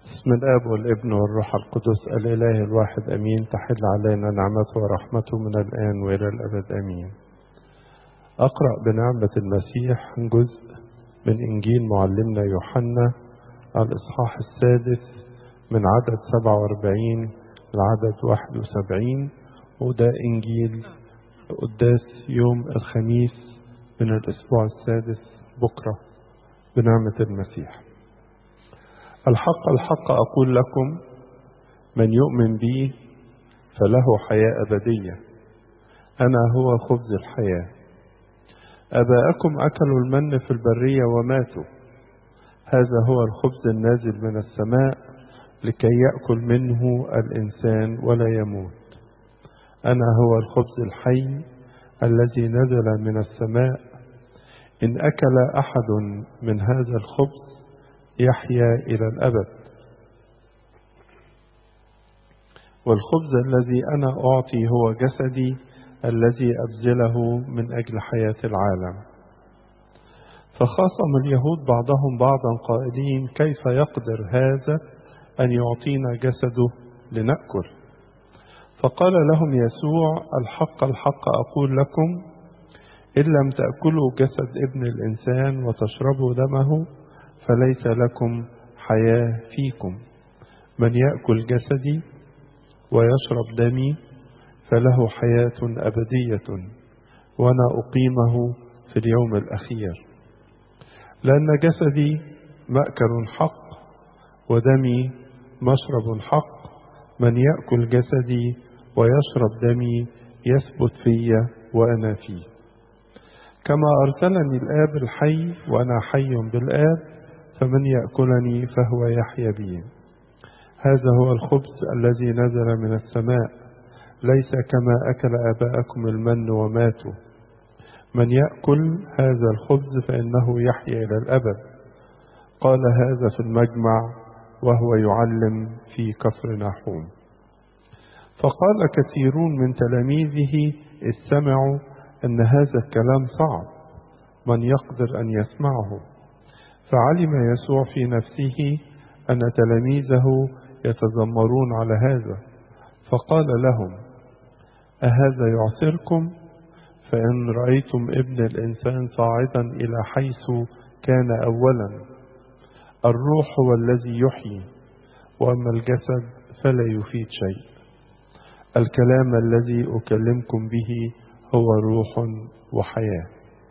بسم الآب والابن والروح القدس الإله الواحد أمين تحل علينا نعمته ورحمته من الآن وإلى الأبد أمين أقرأ بنعمة المسيح جزء من إنجيل معلمنا يوحنا الإصحاح السادس من عدد 47 لعدد 71 وده إنجيل قداس يوم الخميس من الأسبوع السادس بكرة بنعمة المسيح الحق الحق أقول لكم من يؤمن بي فله حياة أبدية أنا هو خبز الحياة أباءكم أكلوا المن في البرية وماتوا هذا هو الخبز النازل من السماء لكي يأكل منه الإنسان ولا يموت أنا هو الخبز الحي الذي نزل من السماء إن أكل أحد من هذا الخبز يحيا إلى الأبد والخبز الذي أنا أعطي هو جسدي الذي أبذله من أجل حياة العالم فخاصم اليهود بعضهم بعضا قائلين كيف يقدر هذا أن يعطينا جسده لنأكل فقال لهم يسوع الحق الحق أقول لكم إن لم تأكلوا جسد ابن الإنسان وتشربوا دمه فليس لكم حياة فيكم من يأكل جسدي ويشرب دمي فله حياة أبدية وأنا أقيمه في اليوم الأخير لأن جسدي مأكل حق ودمي مشرب حق من يأكل جسدي ويشرب دمي يثبت في وأنا فيه كما أرسلني الآب الحي وأنا حي بالآب فمن يأكلني فهو يحيا بي هذا هو الخبز الذي نزل من السماء ليس كما أكل آباءكم المن وماتوا من يأكل هذا الخبز فإنه يحيا إلى الأبد قال هذا في المجمع وهو يعلم في كفر نحوم فقال كثيرون من تلاميذه استمعوا أن هذا الكلام صعب من يقدر أن يسمعه فعلم يسوع في نفسه أن تلاميذه يتذمرون على هذا فقال لهم أهذا يعسركم فإن رأيتم ابن الإنسان صاعدا إلى حيث كان أولا الروح هو الذي يحيي وأما الجسد فلا يفيد شيء الكلام الذي أكلمكم به هو روح وحياة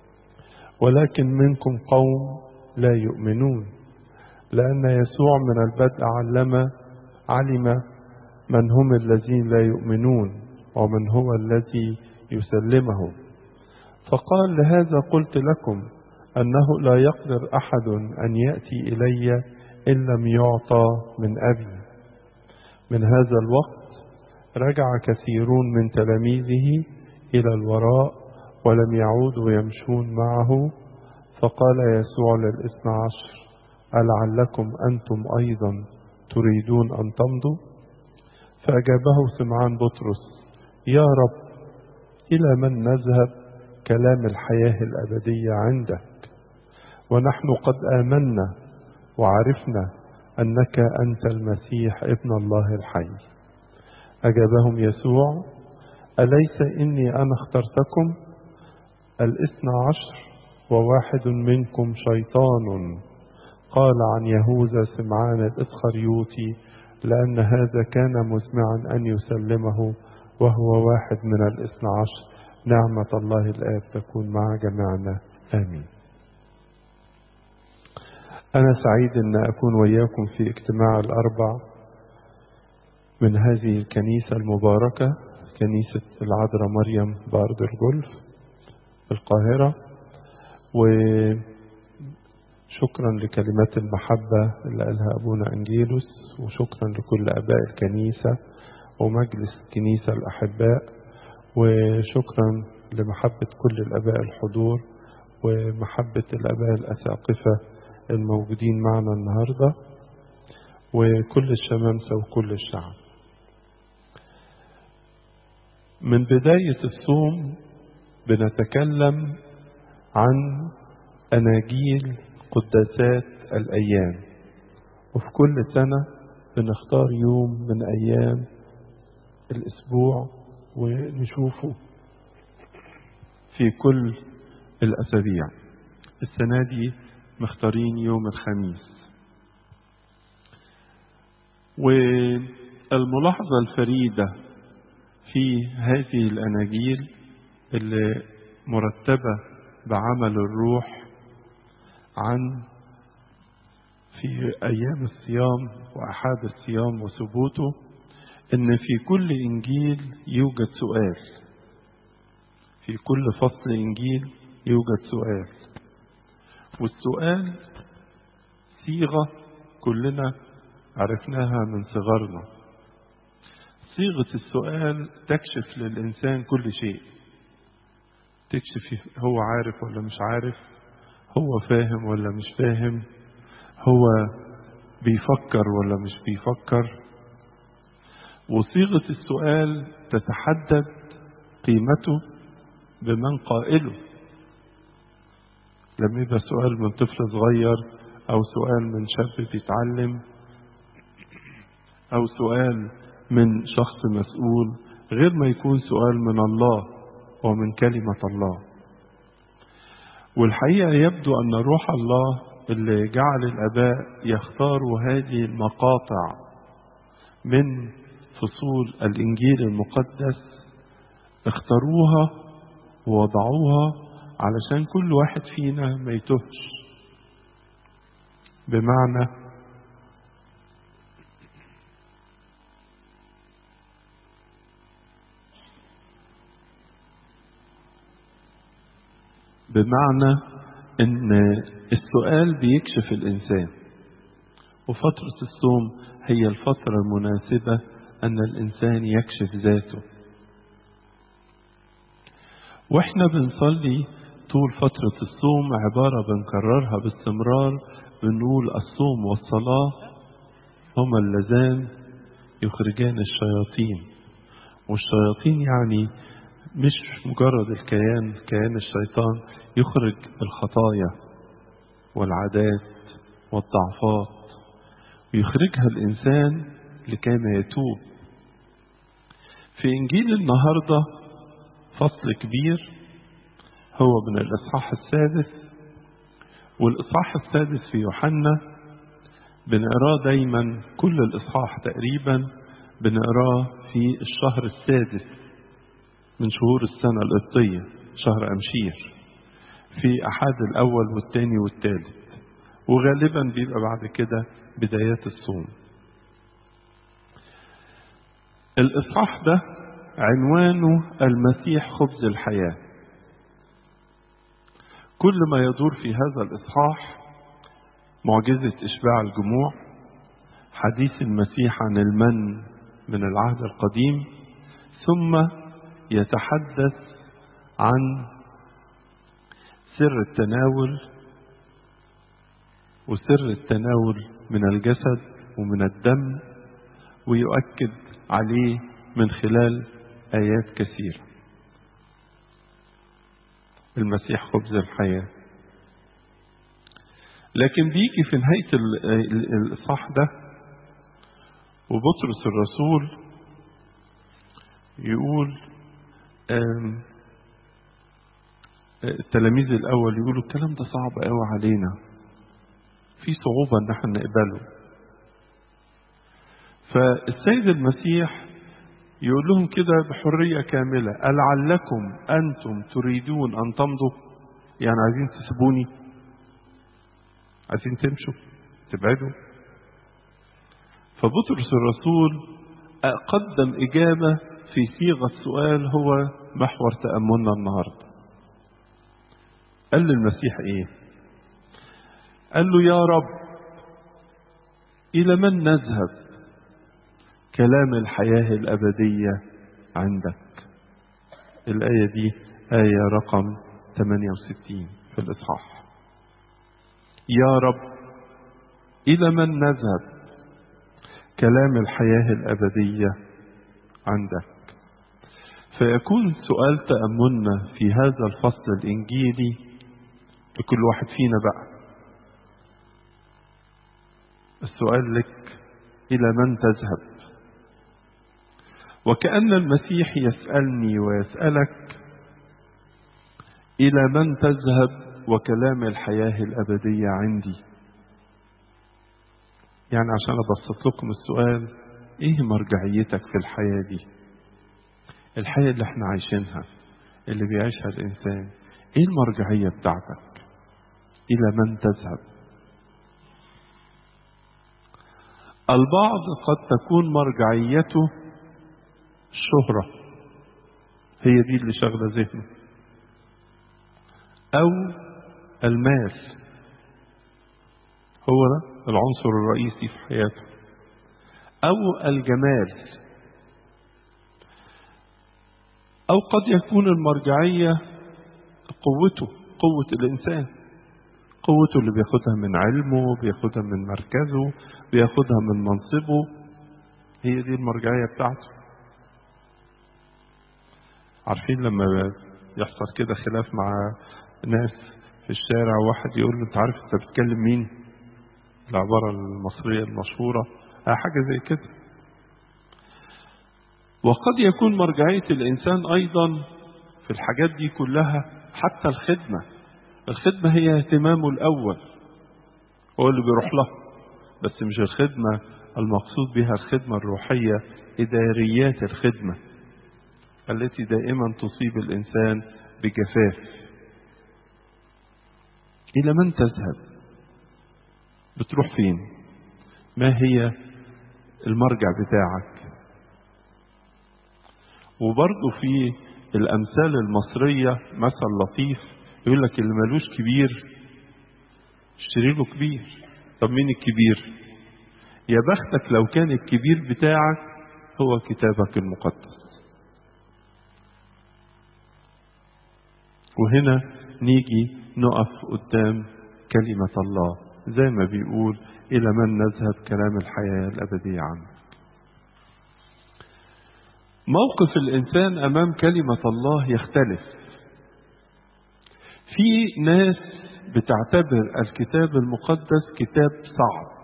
ولكن منكم قوم لا يؤمنون لأن يسوع من البدء علم علم من هم الذين لا يؤمنون ومن هو الذي يسلمه فقال لهذا قلت لكم أنه لا يقدر أحد أن يأتي إلي إن لم يعطى من أبي من هذا الوقت رجع كثيرون من تلاميذه إلى الوراء ولم يعودوا يمشون معه فقال يسوع للاثنى عشر ألعلكم أنتم أيضا تريدون أن تمضوا فأجابه سمعان بطرس يا رب إلى من نذهب كلام الحياة الأبدية عندك ونحن قد آمنا وعرفنا أنك أنت المسيح ابن الله الحي أجابهم يسوع أليس إني أنا اخترتكم الاثنى عشر وواحد منكم شيطان قال عن يهوذا سمعان الإسخريوطي لأن هذا كان مزمعا أن يسلمه وهو واحد من الاثنى عشر نعمة الله الآب تكون مع جميعنا آمين أنا سعيد أن أكون وياكم في اجتماع الأربع من هذه الكنيسة المباركة كنيسة العذراء مريم بأرض الجولف في القاهرة وشكرا لكلمات المحبة اللي قالها أبونا أنجيلوس وشكرا لكل أباء الكنيسة ومجلس الكنيسة الأحباء وشكرا لمحبة كل الأباء الحضور ومحبة الأباء الأساقفة الموجودين معنا النهاردة وكل الشمامسة وكل الشعب من بداية الصوم بنتكلم عن أناجيل قداسات الأيام وفي كل سنة بنختار يوم من أيام الأسبوع ونشوفه في كل الأسابيع السنة دي مختارين يوم الخميس والملاحظة الفريدة في هذه الأناجيل اللي مرتبة بعمل الروح عن في أيام الصيام وأحاد الصيام وثبوته إن في كل إنجيل يوجد سؤال في كل فصل إنجيل يوجد سؤال والسؤال صيغة كلنا عرفناها من صغرنا صيغة السؤال تكشف للإنسان كل شيء تكشف هو عارف ولا مش عارف هو فاهم ولا مش فاهم هو بيفكر ولا مش بيفكر وصيغة السؤال تتحدد قيمته بمن قائله لما يبقى سؤال من طفل صغير أو سؤال من شاب بيتعلم أو سؤال من شخص مسؤول غير ما يكون سؤال من الله ومن كلمة الله والحقيقة يبدو أن روح الله اللي جعل الآباء يختاروا هذه المقاطع من فصول الإنجيل المقدس اختاروها ووضعوها علشان كل واحد فينا ما يتهش بمعنى بمعنى ان السؤال بيكشف الانسان وفترة الصوم هي الفترة المناسبة ان الانسان يكشف ذاته واحنا بنصلي طول فترة الصوم عبارة بنكررها باستمرار بنقول الصوم والصلاة هما اللذان يخرجان الشياطين والشياطين يعني مش مجرد الكيان كيان الشيطان يخرج الخطايا والعادات والضعفات ويخرجها الإنسان لكي يتوب في إنجيل النهاردة فصل كبير هو من الإصحاح السادس والإصحاح السادس في يوحنا بنقراه دايما كل الإصحاح تقريبا بنقراه في الشهر السادس من شهور السنة القبطية شهر أمشير في أحد الأول والثاني والثالث وغالبا بيبقى بعد كده بدايات الصوم الإصحاح ده عنوانه المسيح خبز الحياة كل ما يدور في هذا الإصحاح معجزة إشباع الجموع حديث المسيح عن المن من العهد القديم ثم يتحدث عن سر التناول وسر التناول من الجسد ومن الدم ويؤكد عليه من خلال آيات كثيرة المسيح خبز الحياة لكن بيجي في نهاية الإصحاح ده وبطرس الرسول يقول التلاميذ الأول يقولوا الكلام ده صعب قوي علينا في صعوبة إن احنا نقبله فالسيد المسيح يقول لهم كده بحرية كاملة ألعلكم أنتم تريدون أن تمضوا يعني عايزين تسيبوني عايزين تمشوا تبعدوا فبطرس الرسول قدم إجابة في صيغة سؤال هو محور تأملنا النهاردة قال للمسيح إيه قال له يا رب إلى من نذهب كلام الحياة الأبدية عندك الآية دي آية رقم 68 في الإصحاح يا رب إلى من نذهب كلام الحياة الأبدية عندك فيكون سؤال تأملنا في هذا الفصل الإنجيلي لكل واحد فينا بقى السؤال لك إلى من تذهب وكأن المسيح يسألني ويسألك إلى من تذهب وكلام الحياة الأبدية عندي يعني عشان أبسط لكم السؤال إيه مرجعيتك في الحياة دي الحياة اللي احنا عايشينها اللي بيعيشها الإنسان إيه المرجعية بتاعتك إلى من تذهب البعض قد تكون مرجعيته الشهرة هي دي اللي شغلة ذهنه أو المال هو ده العنصر الرئيسي في حياته أو الجمال أو قد يكون المرجعية قوته قوة الإنسان قوته اللي بياخدها من علمه بياخدها من مركزه بياخدها من منصبه هي دي المرجعية بتاعته عارفين لما يحصل كده خلاف مع ناس في الشارع واحد يقول له انت عارف انت بتكلم مين العبارة المصرية المشهورة حاجة زي كده وقد يكون مرجعية الإنسان أيضا في الحاجات دي كلها حتى الخدمة الخدمة هي اهتمامه الأول هو اللي بيروح له بس مش الخدمة المقصود بها الخدمة الروحية إداريات الخدمة التي دائما تصيب الإنسان بجفاف إلى من تذهب بتروح فين ما هي المرجع بتاعك وبرضه في الأمثال المصرية مثل لطيف يقول لك اللي ملوش كبير اشتري له كبير طب مين الكبير يا بختك لو كان الكبير بتاعك هو كتابك المقدس وهنا نيجي نقف قدام كلمة الله زي ما بيقول إلى من نذهب كلام الحياة الأبدية عنك موقف الإنسان أمام كلمة الله يختلف في ناس بتعتبر الكتاب المقدس كتاب صعب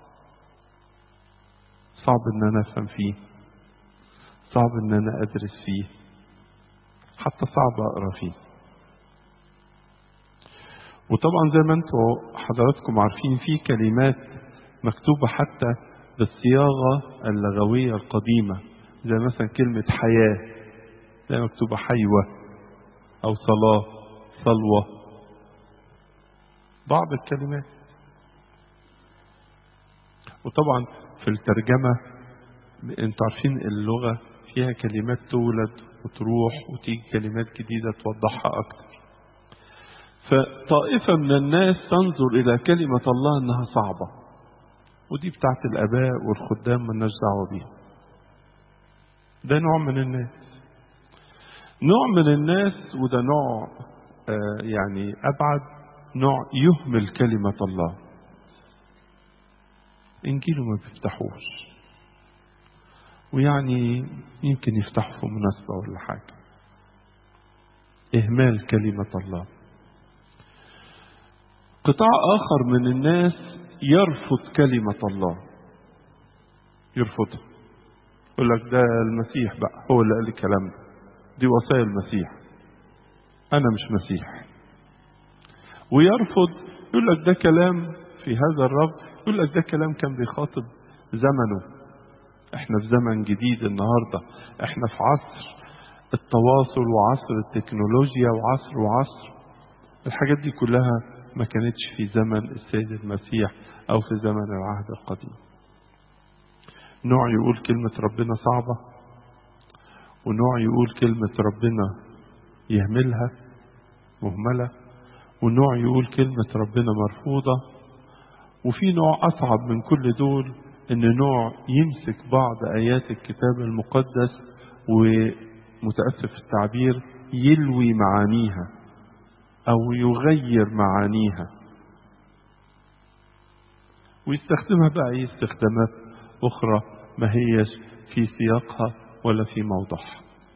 صعب ان انا افهم فيه صعب ان انا ادرس فيه حتى صعب اقرا فيه وطبعا زي ما انتم حضراتكم عارفين في كلمات مكتوبة حتى بالصياغة اللغوية القديمة زي مثلا كلمة حياة زي مكتوبة حيوة أو صلاة صلوة بعض الكلمات وطبعا في الترجمة انتوا عارفين اللغة فيها كلمات تولد وتروح وتيجي كلمات جديدة توضحها أكتر فطائفة من الناس تنظر إلى كلمة الله أنها صعبة ودي بتاعت الآباء والخدام مالناش دعوة بيها ده نوع من الناس نوع من الناس وده نوع آه يعني أبعد نوع يهمل كلمة الله إنجيله ما بيفتحوش ويعني يمكن يفتحوا في مناسبة ولا حاجة إهمال كلمة الله قطاع آخر من الناس يرفض كلمة الله يرفضها يقول لك ده المسيح بقى هو اللي قال الكلام ده دي وصايا المسيح أنا مش مسيح ويرفض يقول لك ده كلام في هذا الرب يقول لك ده كلام كان بيخاطب زمنه احنا في زمن جديد النهارده احنا في عصر التواصل وعصر التكنولوجيا وعصر وعصر الحاجات دي كلها ما كانتش في زمن السيد المسيح او في زمن العهد القديم نوع يقول كلمة ربنا صعبة ونوع يقول كلمة ربنا يهملها مهملة ونوع يقول كلمة ربنا مرفوضة وفي نوع أصعب من كل دول إن نوع يمسك بعض آيات الكتاب المقدس ومتأسف في التعبير يلوي معانيها أو يغير معانيها ويستخدمها بقى أي استخدامات أخرى ما هيش في سياقها ولا في موضعها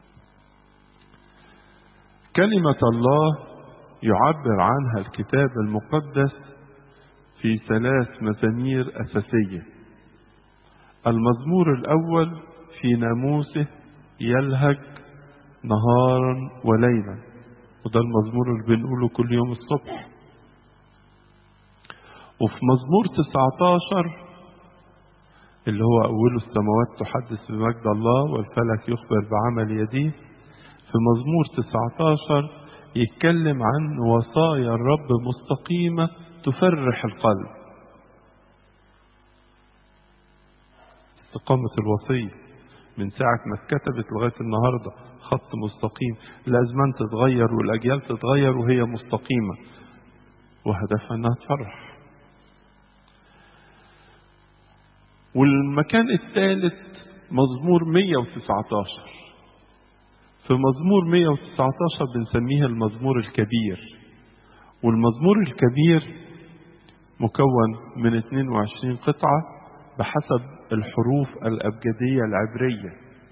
كلمة الله يعبر عنها الكتاب المقدس في ثلاث مزامير أساسية المزمور الأول في ناموسه يلهج نهارا وليلا وده المزمور اللي بنقوله كل يوم الصبح وفي مزمور 19 اللي هو أوله السماوات تحدث بمجد الله والفلك يخبر بعمل يديه في مزمور 19 يتكلم عن وصايا الرب مستقيمة تفرح القلب استقامة الوصية من ساعة ما اتكتبت لغاية النهاردة خط مستقيم الأزمان تتغير والأجيال تتغير وهي مستقيمة وهدفها أنها تفرح والمكان الثالث مزمور 119 في مزمور 119 بنسميها المزمور الكبير والمزمور الكبير مكون من 22 قطعة بحسب الحروف الأبجدية العبرية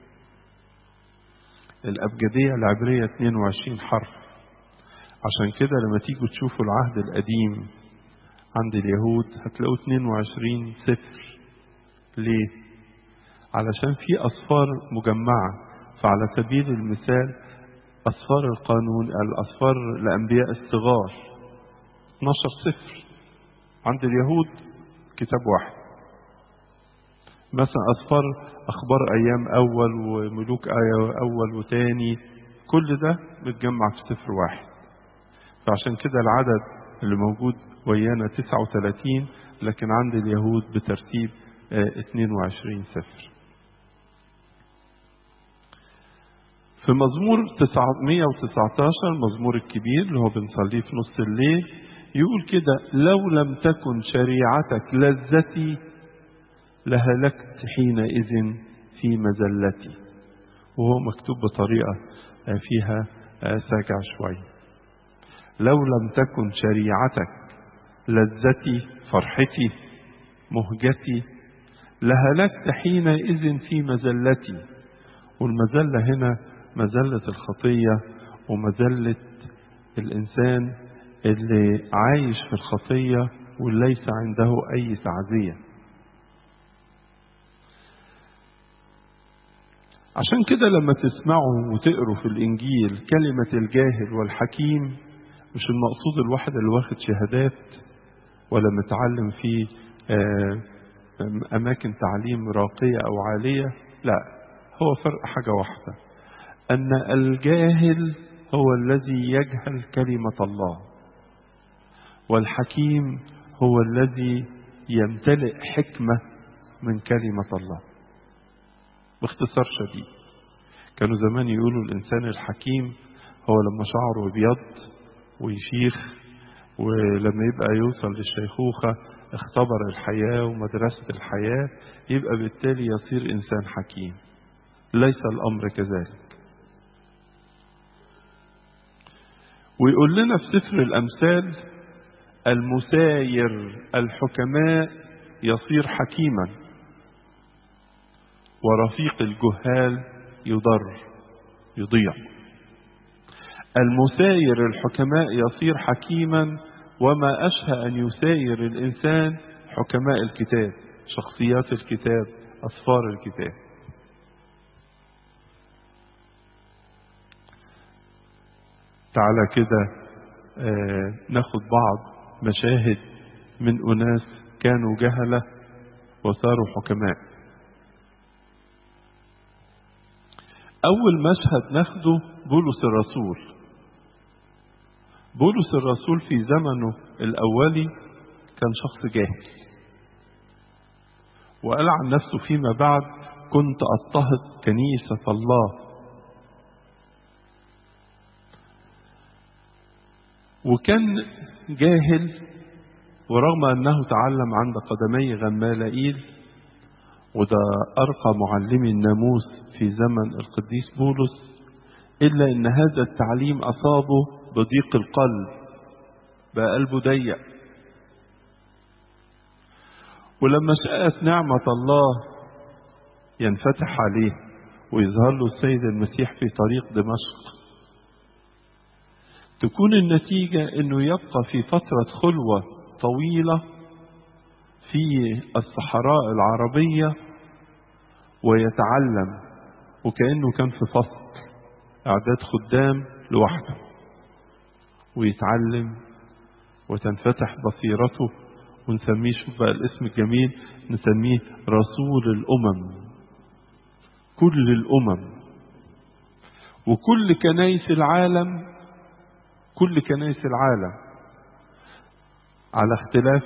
الأبجدية العبرية 22 حرف عشان كده لما تيجوا تشوفوا العهد القديم عند اليهود هتلاقوا 22 سفر ليه؟ علشان في أصفار مجمعة فعلى سبيل المثال أصفار القانون الأصفار الأنبياء الصغار 12 سفر عند اليهود كتاب واحد مثلا أصفار أخبار أيام أول وملوك آية أول وتاني كل ده متجمع في سفر واحد فعشان كده العدد اللي موجود ويانا 39 لكن عند اليهود بترتيب 22 سفر في مزمور 119 المزمور الكبير اللي هو بنصليه في نص الليل يقول كده لو لم تكن شريعتك لذتي لهلكت حينئذ في مزلتي وهو مكتوب بطريقة فيها ساجع شوية لو لم تكن شريعتك لذتي فرحتي مهجتي لهلكت حينئذ في مزلتي والمزلة هنا مزلة الخطية ومزلة الإنسان اللي عايش في الخطية وليس عنده أي تعزية عشان كده لما تسمعوا وتقروا في الإنجيل كلمة الجاهل والحكيم مش المقصود الواحد اللي واخد شهادات ولا متعلم في أماكن تعليم راقية أو عالية لا هو فرق حاجة واحدة أن الجاهل هو الذي يجهل كلمة الله والحكيم هو الذي يمتلئ حكمة من كلمة الله باختصار شديد كانوا زمان يقولوا الإنسان الحكيم هو لما شعره يبيض ويشيخ ولما يبقى يوصل للشيخوخة اختبر الحياة ومدرسة الحياة يبقى بالتالي يصير إنسان حكيم ليس الأمر كذلك ويقول لنا في سفر الأمثال المساير الحكماء يصير حكيما ورفيق الجهال يضر يضيع المساير الحكماء يصير حكيما وما أشهى أن يساير الإنسان حكماء الكتاب شخصيات الكتاب أسفار الكتاب تعالى كده آه ناخد بعض مشاهد من أناس كانوا جهلة وصاروا حكماء أول مشهد ناخده بولس الرسول بولس الرسول في زمنه الأولي كان شخص جاهل وقال عن نفسه فيما بعد كنت أضطهد كنيسة الله وكان جاهل ورغم أنه تعلم عند قدمي غمالائيل وده أرقى معلمي الناموس في زمن القديس بولس إلا أن هذا التعليم أصابه بضيق القلب بقى قلبه ضيق ولما شاءت نعمة الله ينفتح عليه ويظهر له السيد المسيح في طريق دمشق تكون النتيجة انه يبقى في فترة خلوة طويلة في الصحراء العربية ويتعلم وكأنه كان في فصل إعداد خدام لوحده ويتعلم وتنفتح بصيرته ونسميه شوف بقى الاسم الجميل نسميه رسول الأمم كل الأمم وكل كنايس العالم كل كنايس العالم على اختلاف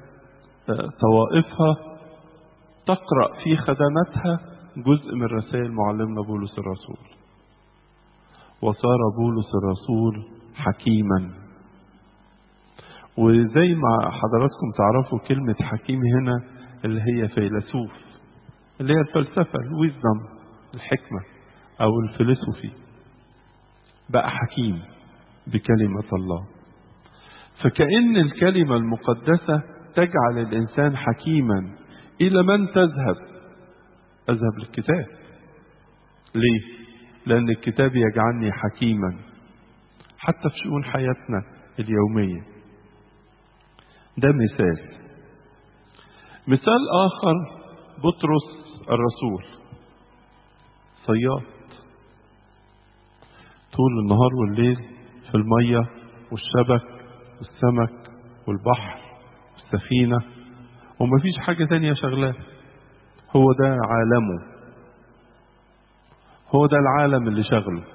طوائفها تقرأ في خدماتها جزء من رسائل معلمنا بولس الرسول وصار بولس الرسول حكيما وزي ما حضراتكم تعرفوا كلمة حكيم هنا اللي هي فيلسوف اللي هي الفلسفة الويزدم الحكمة أو الفلسفي بقى حكيم بكلمة الله فكأن الكلمة المقدسة تجعل الإنسان حكيما إلى من تذهب أذهب للكتاب ليه؟ لأن الكتاب يجعلني حكيما حتى في شؤون حياتنا اليومية ده مثال مثال آخر بطرس الرسول صياد طول النهار والليل في المية والشبك والسمك والبحر والسفينة ومفيش حاجة تانية شغلاه هو ده عالمه هو ده العالم اللي شغله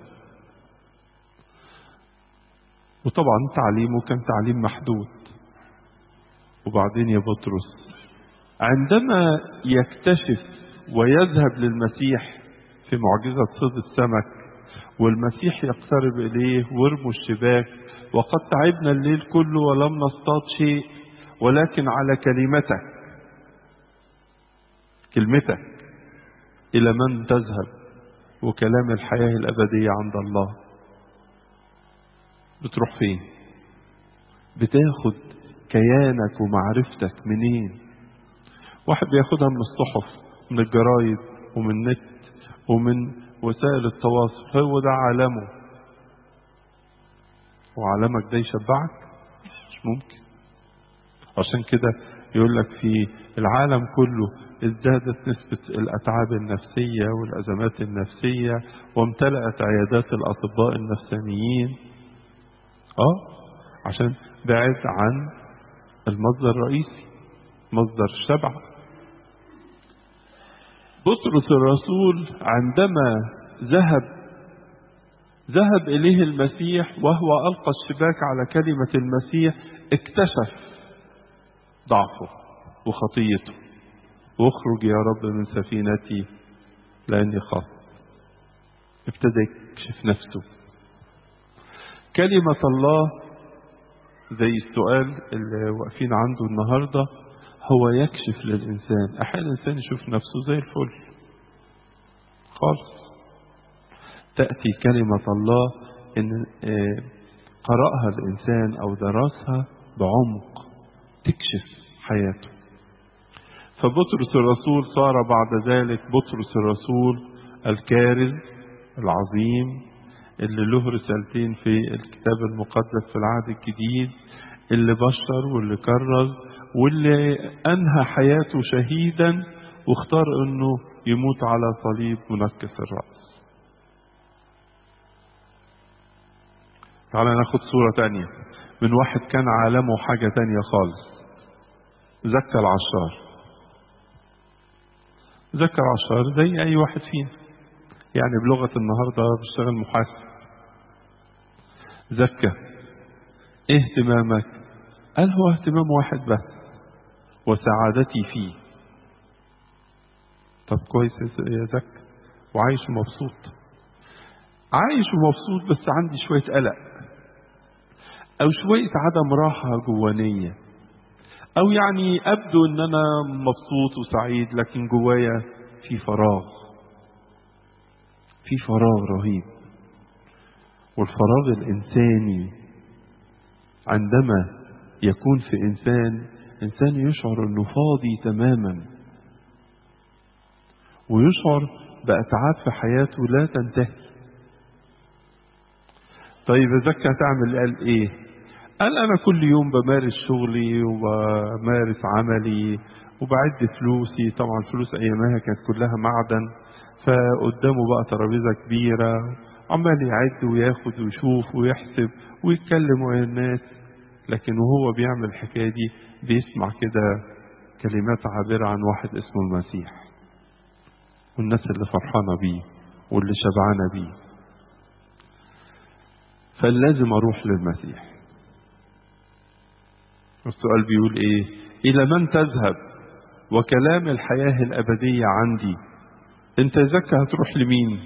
وطبعا تعليمه كان تعليم محدود وبعدين يا بطرس عندما يكتشف ويذهب للمسيح في معجزة صيد السمك والمسيح يقترب إليه ويرموا الشباك وقد تعبنا الليل كله ولم نصطاد شيء ولكن على كلمتك كلمتك إلى من تذهب وكلام الحياة الأبدية عند الله بتروح فين بتاخد كيانك ومعرفتك منين واحد بياخدها من الصحف من الجرايد ومن النت ومن وسائل التواصل هو ده عالمه وعالمك ده يشبعك مش ممكن عشان كده يقول لك في العالم كله ازدادت نسبة الأتعاب النفسية والأزمات النفسية وامتلأت عيادات الأطباء النفسانيين اه عشان بعد عن المصدر الرئيسي مصدر الشبع بطرس الرسول عندما ذهب ذهب إليه المسيح وهو ألقى الشباك على كلمة المسيح اكتشف ضعفه وخطيته واخرج يا رب من سفينتي لأني خاف ابتدى يكشف نفسه كلمة الله زي السؤال اللي واقفين عنده النهاردة هو يكشف للإنسان أحيانا الإنسان يشوف نفسه زي الفل خالص تأتي كلمة الله إن قرأها الإنسان أو درسها بعمق تكشف حياته فبطرس الرسول صار بعد ذلك بطرس الرسول الكارز العظيم اللي له رسالتين في الكتاب المقدس في العهد الجديد اللي بشر واللي كرز واللي أنهى حياته شهيدا واختار أنه يموت على صليب منكس الرأس تعالى ناخد صورة تانية من واحد كان عالمه حاجة تانية خالص زكى العشار زكى العشار زي أي واحد فينا يعني بلغة النهاردة بيشتغل محاسب زكى ايه اهتمامك قال هو اهتمام واحد بس وسعادتي فيه طب كويس يا زكى وعايش مبسوط عايش ومبسوط بس عندي شوية قلق أو شوية عدم راحة جوانية أو يعني أبدو إن أنا مبسوط وسعيد لكن جوايا في فراغ في فراغ رهيب والفراغ الإنساني عندما يكون في إنسان إنسان يشعر أنه فاضي تماما ويشعر بأتعاب في حياته لا تنتهي طيب زكى تعمل قال إيه قال أنا كل يوم بمارس شغلي وبمارس عملي وبعد فلوسي طبعا فلوس ايامها كانت كلها معدن فقدامه بقى ترابيزه كبيره عمال يعد وياخد ويشوف ويحسب ويتكلم ويا الناس لكن وهو بيعمل الحكايه دي بيسمع كده كلمات عابره عن واحد اسمه المسيح والناس اللي فرحانه بيه واللي شبعانه بيه فلازم اروح للمسيح السؤال بيقول ايه الى من تذهب وكلام الحياه الابديه عندي انت يا زكا هتروح لمين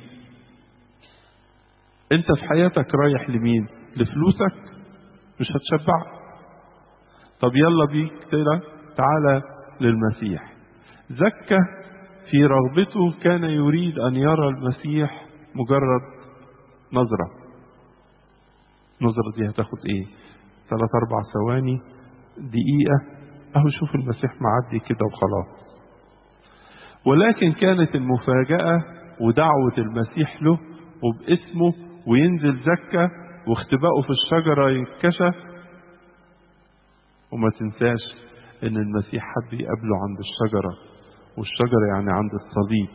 انت في حياتك رايح لمين لفلوسك مش هتشبع طب يلا بيك كده تعالى للمسيح زكا في رغبته كان يريد ان يرى المسيح مجرد نظره النظره دي هتاخد ايه ثلاث اربع ثواني دقيقه اهو شوف المسيح معدي كده وخلاص ولكن كانت المفاجاه ودعوه المسيح له وباسمه وينزل زكا واختبائه في الشجرة يتكشف وما تنساش ان المسيح حب يقابله عند الشجرة والشجرة يعني عند الصليب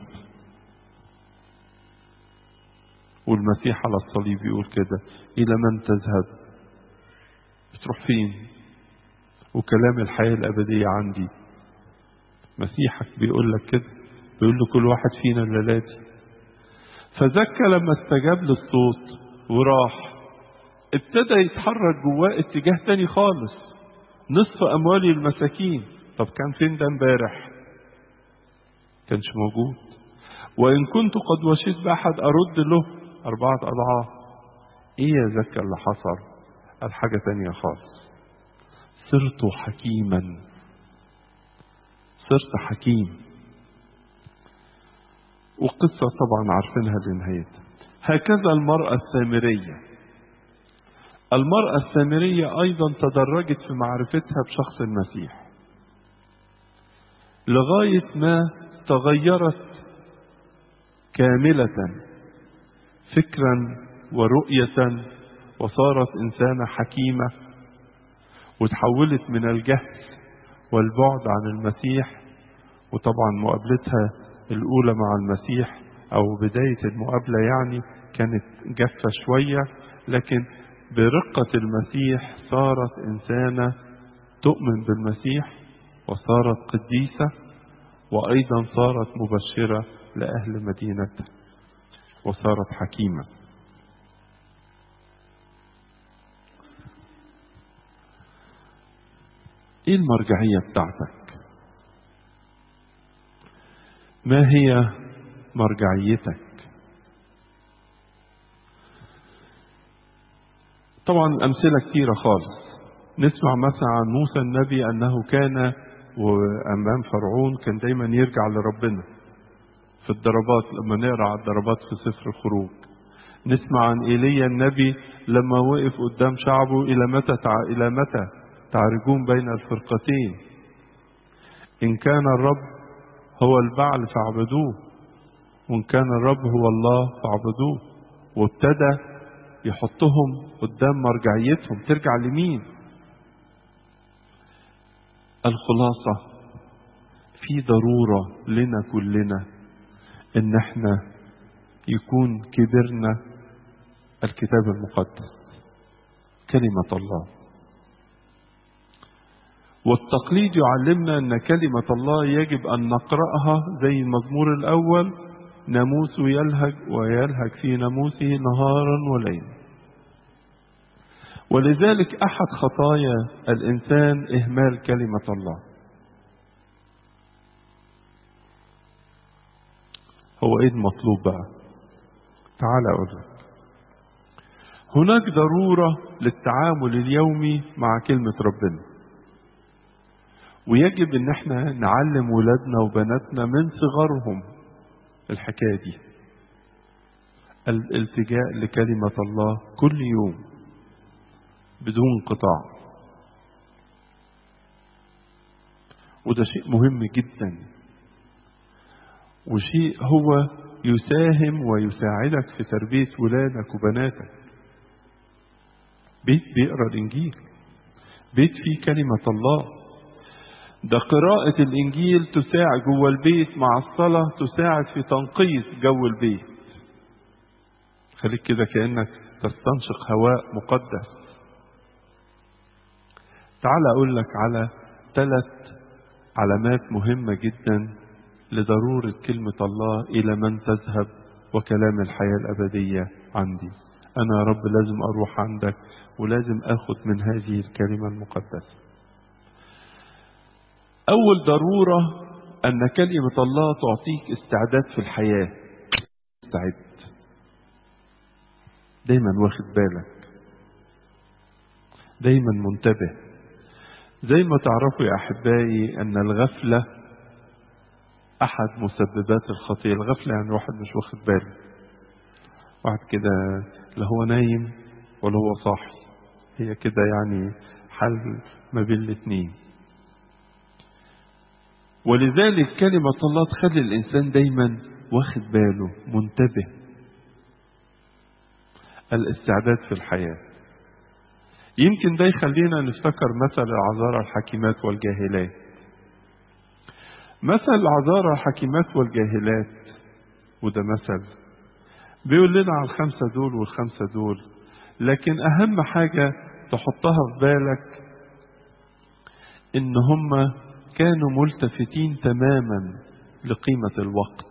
والمسيح على الصليب يقول كده إلى من تذهب بتروح فين وكلام الحياة الأبدية عندي مسيحك بيقول لك كده بيقول له كل واحد فينا الليلاتي فزكى لما استجاب للصوت وراح ابتدى يتحرك جواه اتجاه تاني خالص نصف اموالي المساكين طب كان فين ده امبارح كانش موجود وان كنت قد وشيت باحد ارد له اربعه اضعاف ايه يا زكا اللي حصل قال حاجه تانية خالص صرت حكيما صرت حكيم وقصة طبعا عارفينها لنهايتها هكذا المرأة السامرية المرأة السامرية أيضا تدرجت في معرفتها بشخص المسيح لغاية ما تغيرت كاملة فكرا ورؤية وصارت إنسانة حكيمة وتحولت من الجهل والبعد عن المسيح وطبعا مقابلتها الأولى مع المسيح أو بداية المقابلة يعني كانت جافة شوية لكن برقة المسيح صارت إنسانة تؤمن بالمسيح وصارت قديسة وأيضا صارت مبشرة لأهل مدينتها وصارت حكيمة إيه المرجعية بتاعتك؟ ما هي مرجعيتك طبعا أمثلة كثيرة خالص نسمع مثلا عن موسى النبي أنه كان وأمام فرعون كان دايما يرجع لربنا في الضربات لما نقرأ على الضربات في سفر الخروج نسمع عن ايليا النبي لما وقف قدام شعبه إلى متى تع... إلى متى تعرجون بين الفرقتين إن كان الرب هو البعل فاعبدوه وإن كان الرب هو الله فاعبدوه وابتدى يحطهم قدام مرجعيتهم ترجع لمين الخلاصة في ضرورة لنا كلنا ان احنا يكون كبرنا الكتاب المقدس كلمة الله والتقليد يعلمنا ان كلمة الله يجب ان نقرأها زي المزمور الاول ناموس يلهج ويلهج في ناموسه نهارا وليلا ولذلك احد خطايا الانسان اهمال كلمه الله هو ايه المطلوب بقى تعال اقول لك هناك ضروره للتعامل اليومي مع كلمه ربنا ويجب ان احنا نعلم ولادنا وبناتنا من صغرهم الحكايه دي الالتجاء لكلمه الله كل يوم بدون انقطاع وده شيء مهم جدا وشيء هو يساهم ويساعدك في تربية ولادك وبناتك بيت بيقرا الإنجيل بيت فيه كلمة الله ده قراءة الإنجيل تساعد جوه البيت مع الصلاة تساعد في تنقية جو البيت خليك كده كأنك تستنشق هواء مقدس تعال أقول لك على ثلاث علامات مهمة جدا لضرورة كلمة الله إلى من تذهب وكلام الحياة الأبدية عندي أنا يا رب لازم أروح عندك ولازم أخذ من هذه الكلمة المقدسة أول ضرورة أن كلمة الله تعطيك استعداد في الحياة استعد دايما واخد بالك دايما منتبه زي ما تعرفوا يا أحبائي أن الغفلة أحد مسببات الخطيئة الغفلة يعني واحد مش واخد باله واحد كده لا هو نايم ولا هو صاحي هي كده يعني حل ما بين الاثنين ولذلك كلمة الله تخلي الإنسان دايما واخد باله منتبه الاستعداد في الحياة يمكن ده يخلينا نفتكر مثل العذارى الحكيمات والجاهلات مثل العذارى الحكيمات والجاهلات وده مثل بيقول لنا على الخمسة دول والخمسة دول لكن أهم حاجة تحطها في بالك إن هم كانوا ملتفتين تماما لقيمة الوقت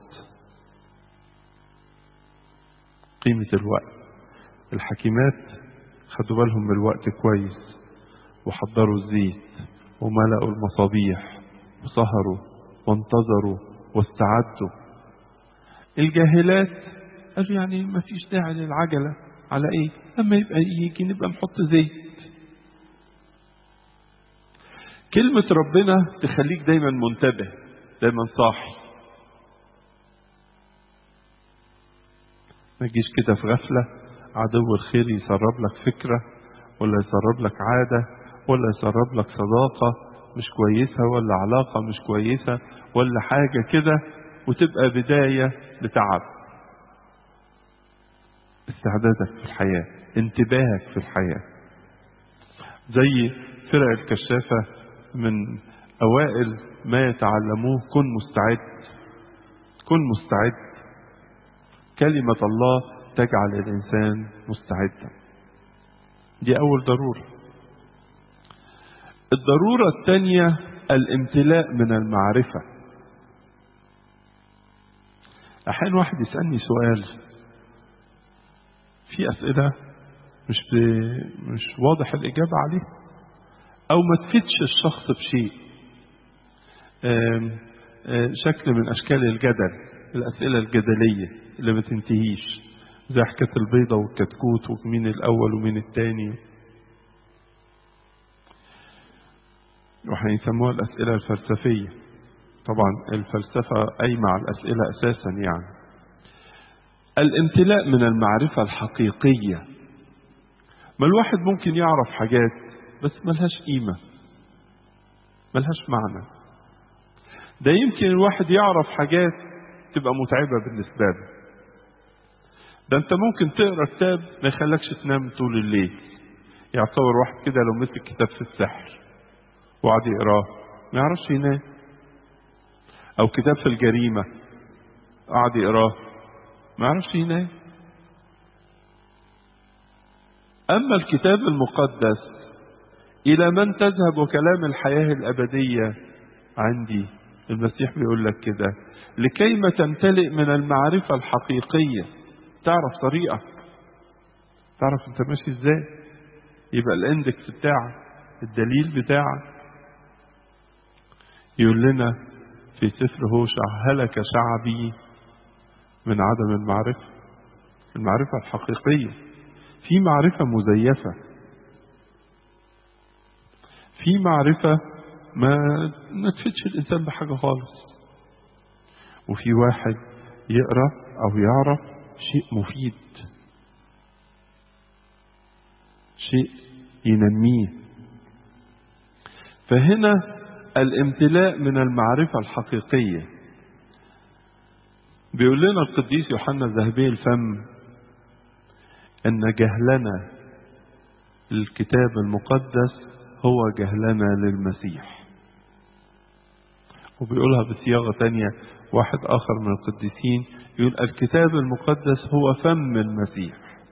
قيمة الوقت الحكيمات خدوا بالهم من الوقت كويس وحضروا الزيت وملأوا المصابيح وسهروا وانتظروا واستعدوا الجاهلات قالوا يعني ما فيش داعي للعجلة على ايه لما يبقى يجي نبقى نحط زيت كلمة ربنا تخليك دايما منتبه دايما صاحي ما تجيش كده في غفلة عدو الخير يسرب لك فكرة ولا يسرب لك عادة ولا يسرب لك صداقة مش كويسة ولا علاقة مش كويسة ولا حاجة كده وتبقى بداية لتعب استعدادك في الحياة انتباهك في الحياة زي فرق الكشافة من أوائل ما يتعلموه كن مستعد كن مستعد كلمة الله تجعل الإنسان مستعدا دي أول ضرورة الضرورة الثانية الامتلاء من المعرفة أحيانا واحد يسألني سؤال في أسئلة مش ب... مش واضح الإجابة عليه أو ما تفيدش الشخص بشيء آم... آم... شكل من أشكال الجدل الأسئلة الجدلية اللي ما تنتهيش زي حكاية البيضة والكتكوت ومين الأول ومين الثاني وهيسموها الأسئلة الفلسفية طبعا الفلسفة قايمة على الأسئلة أساسا يعني الامتلاء من المعرفة الحقيقية ما الواحد ممكن يعرف حاجات بس ملهاش قيمة ملهاش معنى ده يمكن الواحد يعرف حاجات تبقى متعبة بالنسبة له ده انت ممكن تقرا كتاب ما يخلكش تنام طول الليل يعتبر واحد كده لو مسك كتاب في السحر وقعد يقراه ما يعرفش ينام او كتاب في الجريمة قعد يقراه ما يعرفش ينام أما الكتاب المقدس إلى من تذهب وكلام الحياة الأبدية عندي المسيح بيقول لك كده لكيما تمتلئ من المعرفة الحقيقية تعرف طريقك تعرف انت ماشي ازاي يبقى الاندكس بتاعك الدليل بتاعك يقول لنا في سفر هوشع هلك شعبي من عدم المعرفة المعرفة الحقيقية في معرفة مزيفة في معرفة ما ما تفيدش الإنسان بحاجة خالص وفي واحد يقرأ أو يعرف شيء مفيد شيء ينميه فهنا الامتلاء من المعرفة الحقيقية بيقول لنا القديس يوحنا الذهبي الفم أن جهلنا للكتاب المقدس هو جهلنا للمسيح وبيقولها بصياغة تانية واحد آخر من القديسين يقول الكتاب المقدس هو فم المسيح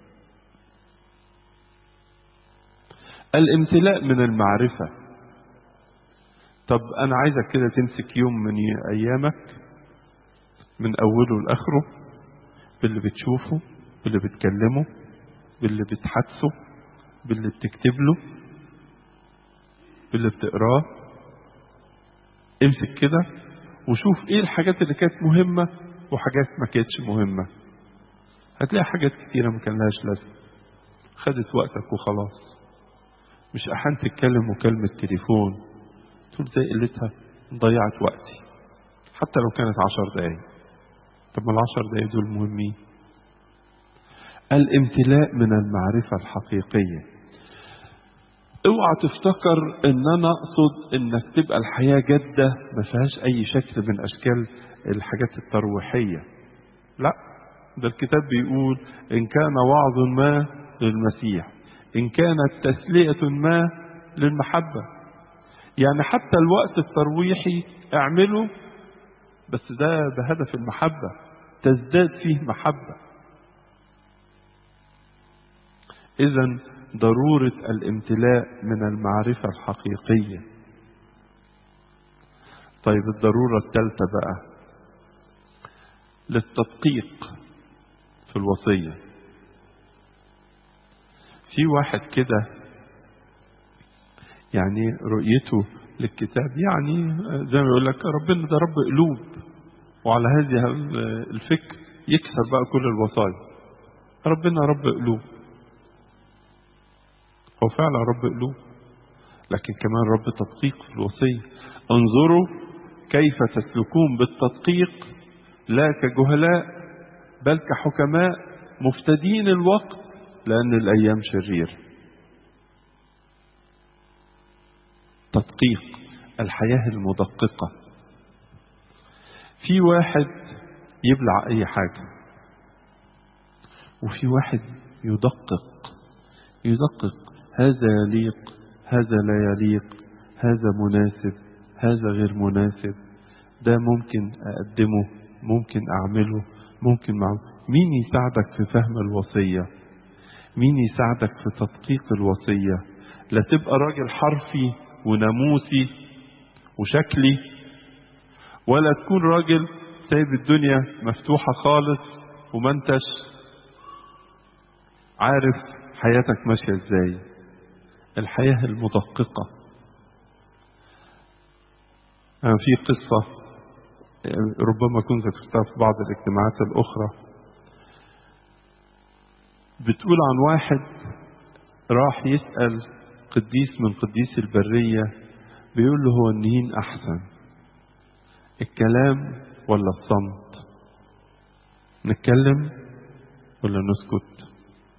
الامتلاء من المعرفة طب أنا عايزك كده تمسك يوم من أيامك من أوله لآخره باللي بتشوفه باللي بتكلمه باللي بتحدثه باللي بتكتب له باللي بتقراه امسك كده وشوف ايه الحاجات اللي كانت مهمة وحاجات ما كانتش مهمة هتلاقي حاجات كتيرة ما كان لهاش لازمة خدت وقتك وخلاص مش أحيانا تتكلم مكالمة تليفون تقول زي قلتها ضيعت وقتي حتى لو كانت عشر دقايق طب ما العشر دقايق دول مهمين الامتلاء من المعرفة الحقيقية اوعى تفتكر ان انا اقصد انك تبقى الحياة جادة ما فيهاش اي شكل من اشكال الحاجات الترويحية لا ده الكتاب بيقول ان كان وعظ ما للمسيح ان كانت تسلية ما للمحبة يعني حتى الوقت الترويحي اعمله بس ده بهدف المحبة تزداد فيه محبة اذا ضرورة الامتلاء من المعرفة الحقيقية طيب الضرورة الثالثة بقى للتدقيق في الوصية في واحد كده يعني رؤيته للكتاب يعني زي ما يقول لك ربنا ده رب قلوب وعلى هذه الفكر يكسر بقى كل الوصايا ربنا رب قلوب هو فعلا رب قلوب لكن كمان رب تدقيق في الوصية انظروا كيف تسلكون بالتدقيق لا كجهلاء بل كحكماء مفتدين الوقت لأن الأيام شرير تدقيق الحياة المدققة في واحد يبلع أي حاجة وفي واحد يدقق يدقق هذا يليق هذا لا يليق هذا مناسب هذا غير مناسب ده ممكن أقدمه ممكن أعمله ممكن معه مين يساعدك في فهم الوصية مين يساعدك في تدقيق الوصية لا تبقى راجل حرفي وناموسي وشكلي ولا تكون راجل سايب الدنيا مفتوحة خالص وما انتش عارف حياتك ماشية ازاي الحياة المدققة أنا في قصة ربما كنت ذكرتها في بعض الاجتماعات الأخرى بتقول عن واحد راح يسأل قديس من قديس البرية بيقول له هو النهين أحسن الكلام ولا الصمت نتكلم ولا نسكت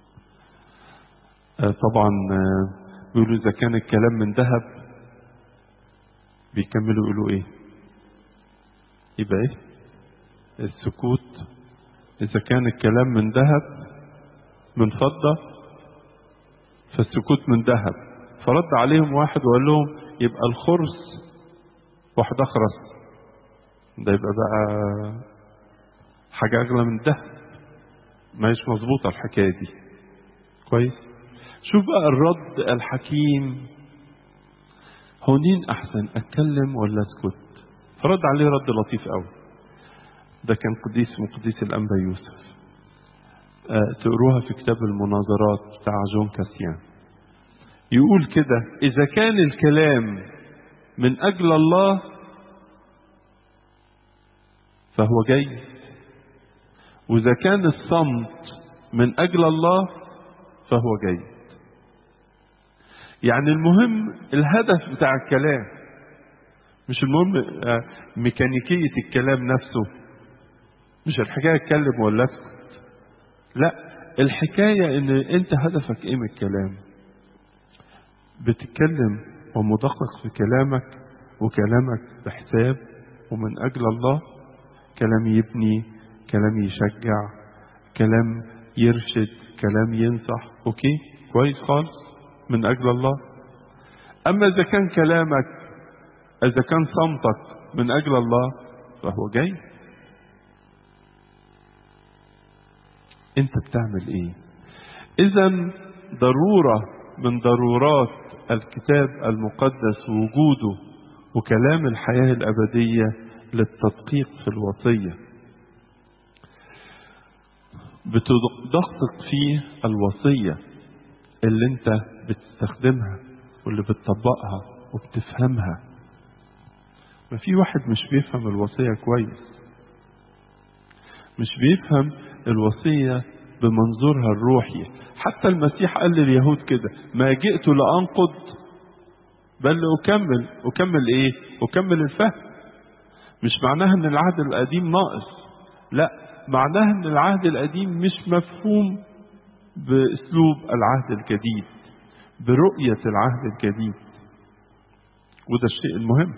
آه طبعا آه بيقولوا إذا كان الكلام من ذهب بيكملوا يقولوا إيه يبقى إيه السكوت إذا كان الكلام من ذهب من فضة فالسكوت من ذهب فرد عليهم واحد وقال لهم يبقى الخرس واحد أخرس ده يبقى بقى حاجة أغلى من الذهب ما هيش مظبوطة الحكاية دي كويس شوف بقى الرد الحكيم هونين أحسن أتكلم ولا أسكت فرد عليه رد لطيف قوي ده كان قديس من قديس الأنبا يوسف أه تقروها في كتاب المناظرات بتاع جون كاسيان يقول كده إذا كان الكلام من أجل الله فهو جيد وإذا كان الصمت من أجل الله فهو جيد يعني المهم الهدف بتاع الكلام مش المهم ميكانيكية الكلام نفسه مش الحكاية اتكلم ولا اسكت لا الحكاية ان انت هدفك ايه من الكلام بتتكلم ومدقق في كلامك وكلامك بحساب ومن اجل الله كلام يبني كلام يشجع كلام يرشد كلام ينصح اوكي كويس خالص من اجل الله اما اذا كان كلامك إذا كان صمتك من أجل الله فهو جاي أنت بتعمل إيه إذا ضرورة من ضرورات الكتاب المقدس وجوده وكلام الحياة الأبدية للتدقيق في الوصية بتدقق فيه الوصية اللي انت بتستخدمها واللي بتطبقها وبتفهمها ما في واحد مش بيفهم الوصية كويس مش بيفهم الوصية بمنظورها الروحي حتى المسيح قال لليهود كده ما جئت لأنقض بل أكمل أكمل إيه أكمل الفهم مش معناها أن العهد القديم ناقص لا معناها أن العهد القديم مش مفهوم بأسلوب العهد الجديد برؤية العهد الجديد وده الشيء المهم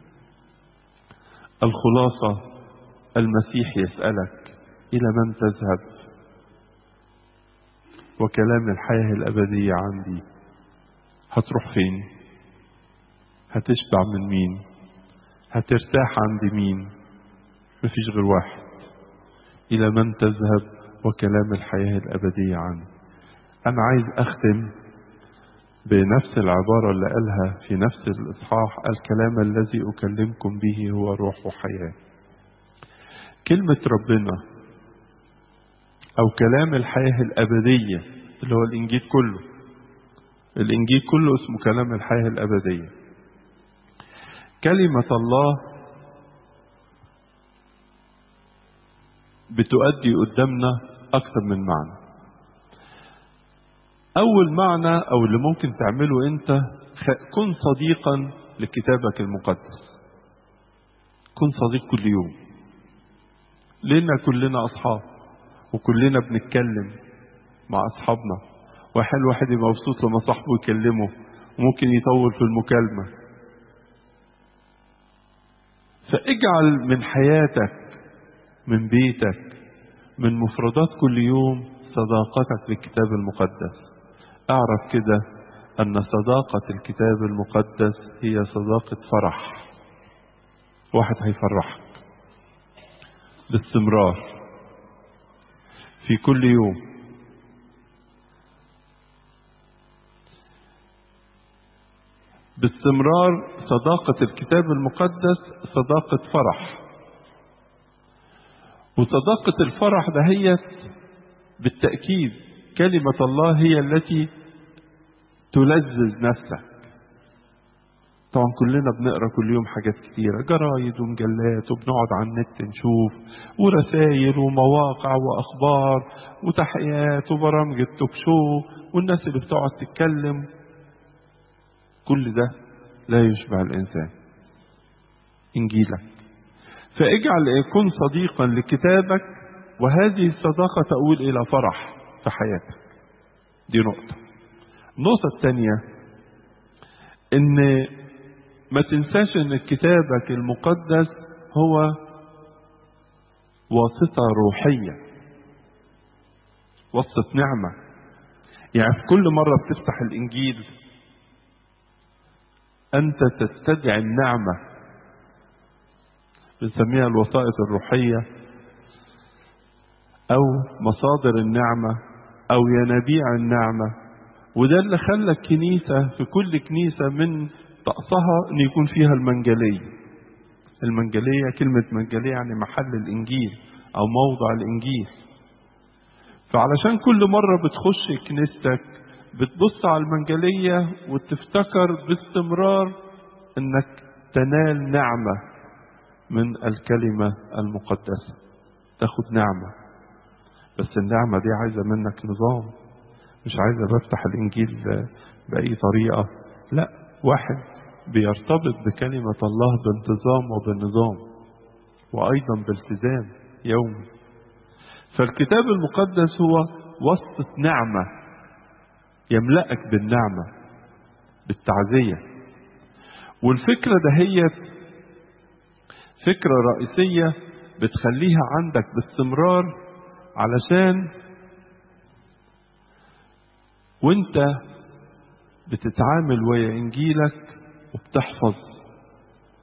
الخلاصة المسيح يسألك إلى من تذهب وكلام الحياة الأبدية عندي هتروح فين هتشبع من مين هترتاح عند مين مفيش غير واحد إلى من تذهب وكلام الحياة الأبدية عنه أنا عايز أختم بنفس العبارة اللي قالها في نفس الإصحاح الكلام الذي أكلمكم به هو روح وحياة كلمة ربنا أو كلام الحياة الأبدية اللي هو الإنجيل كله الإنجيل كله اسمه كلام الحياة الأبدية كلمة الله بتؤدي قدامنا أكثر من معنى أول معنى أو اللي ممكن تعمله أنت كن صديقا لكتابك المقدس كن صديق كل يوم لأن كلنا أصحاب وكلنا بنتكلم مع أصحابنا واحد واحد يبقى مبسوط لما صاحبه يكلمه وممكن يطول في المكالمة فاجعل من حياتك من بيتك من مفردات كل يوم صداقتك للكتاب المقدس اعرف كده ان صداقة الكتاب المقدس هي صداقة فرح واحد هيفرحك باستمرار في كل يوم باستمرار صداقة الكتاب المقدس صداقة فرح وصداقة الفرح دهيت بالتأكيد كلمة الله هي التي تلذذ نفسك طبعا كلنا بنقرا كل يوم حاجات كتيرة جرايد ومجلات وبنقعد على النت نشوف ورسائل ومواقع وأخبار وتحقيقات وبرامج التوك شو والناس اللي بتقعد تتكلم كل ده لا يشبع الإنسان إنجيلك فاجعل يكون صديقا لكتابك وهذه الصداقة تؤول إلى فرح في حياتك دي نقطة النقطة الثانية إن ما تنساش إن كتابك المقدس هو واسطة روحية واسطة نعمة يعني في كل مرة بتفتح الإنجيل أنت تستدعي النعمة بنسميها الوسائط الروحية أو مصادر النعمة أو ينابيع النعمة وده اللي خلى الكنيسة في كل كنيسة من طقسها أن يكون فيها المنجلية المنجلية كلمة منجلية يعني محل الإنجيل أو موضع الإنجيل فعلشان كل مرة بتخش كنيستك بتبص على المنجلية وتفتكر باستمرار انك تنال نعمة من الكلمة المقدسة تاخد نعمة بس النعمة دي عايزة منك نظام مش عايزة بفتح الإنجيل بأي طريقة لا واحد بيرتبط بكلمة الله بانتظام وبالنظام وأيضا بالتزام يومي فالكتاب المقدس هو وسط نعمة يملأك بالنعمة بالتعزية والفكرة دهيت فكرة رئيسية بتخليها عندك باستمرار علشان وانت بتتعامل ويا انجيلك وبتحفظ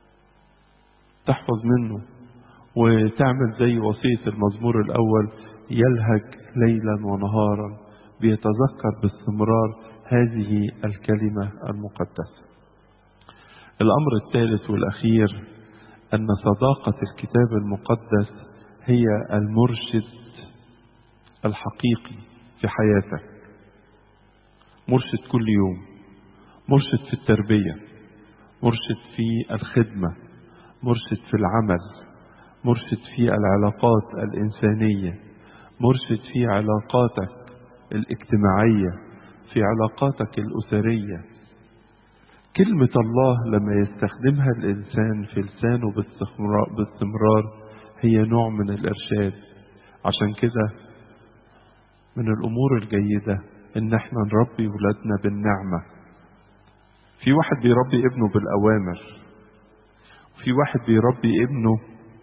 تحفظ منه وتعمل زي وصية المزمور الأول يلهج ليلا ونهارا بيتذكر باستمرار هذه الكلمة المقدسة الأمر الثالث والأخير أن صداقة الكتاب المقدس هي المرشد الحقيقي في حياتك مرشد كل يوم مرشد في التربية مرشد في الخدمة مرشد في العمل مرشد في العلاقات الإنسانية مرشد في علاقاتك الاجتماعية في علاقاتك الأسرية كلمة الله لما يستخدمها الإنسان في لسانه باستمرار هي نوع من الإرشاد عشان كده من الأمور الجيدة إن احنا نربي ولادنا بالنعمة في واحد بيربي ابنه بالأوامر في واحد بيربي ابنه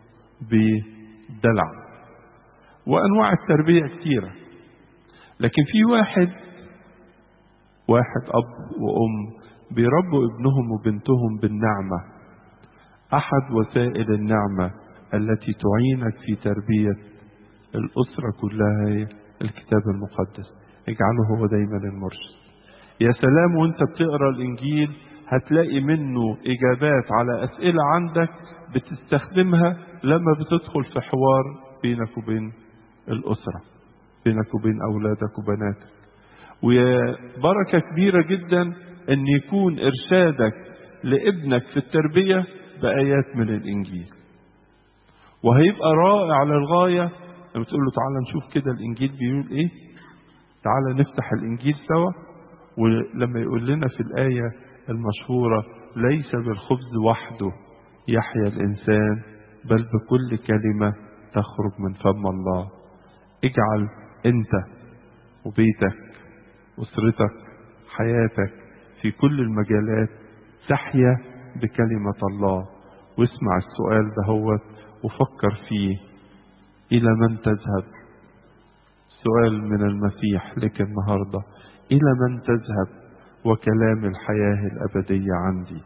بدلع وأنواع التربية كتيرة لكن في واحد واحد أب وأم بيربوا ابنهم وبنتهم بالنعمة أحد وسائل النعمة التي تعينك في تربية الأسرة كلها هي الكتاب المقدس اجعله هو دايما المرشد يا سلام وانت بتقرا الانجيل هتلاقي منه اجابات على اسئله عندك بتستخدمها لما بتدخل في حوار بينك وبين الاسره بينك وبين اولادك وبناتك ويا بركه كبيره جدا ان يكون ارشادك لابنك في التربيه بايات من الانجيل وهيبقى رائع للغايه لما تقول له تعالى نشوف كده الانجيل بيقول ايه تعالى نفتح الانجيل سوا ولما يقول لنا في الايه المشهوره ليس بالخبز وحده يحيا الانسان بل بكل كلمه تخرج من فم الله اجعل انت وبيتك اسرتك حياتك في كل المجالات تحيا بكلمه الله واسمع السؤال دهوت وفكر فيه إلى من تذهب سؤال من المسيح لك النهاردة إلى من تذهب وكلام الحياة الأبدية عندي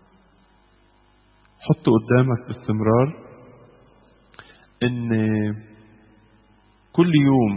حط قدامك باستمرار إن كل يوم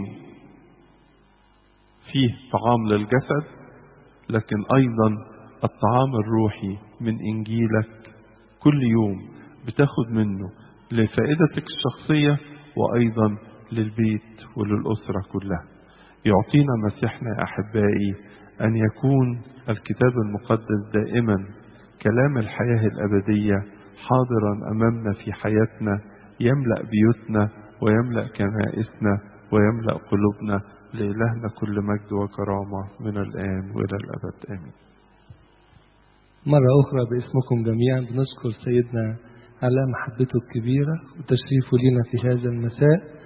فيه طعام للجسد لكن أيضا الطعام الروحي من إنجيلك كل يوم بتاخد منه لفائدتك الشخصية وأيضا للبيت وللأسرة كلها يعطينا مسيحنا يا أحبائي أن يكون الكتاب المقدس دائما كلام الحياة الأبدية حاضرا أمامنا في حياتنا يملأ بيوتنا ويملأ كنائسنا ويملأ قلوبنا لإلهنا كل مجد وكرامة من الآن وإلى الأبد آمين مرة أخرى باسمكم جميعا بنشكر سيدنا على محبته الكبيرة وتشريفه لنا في هذا المساء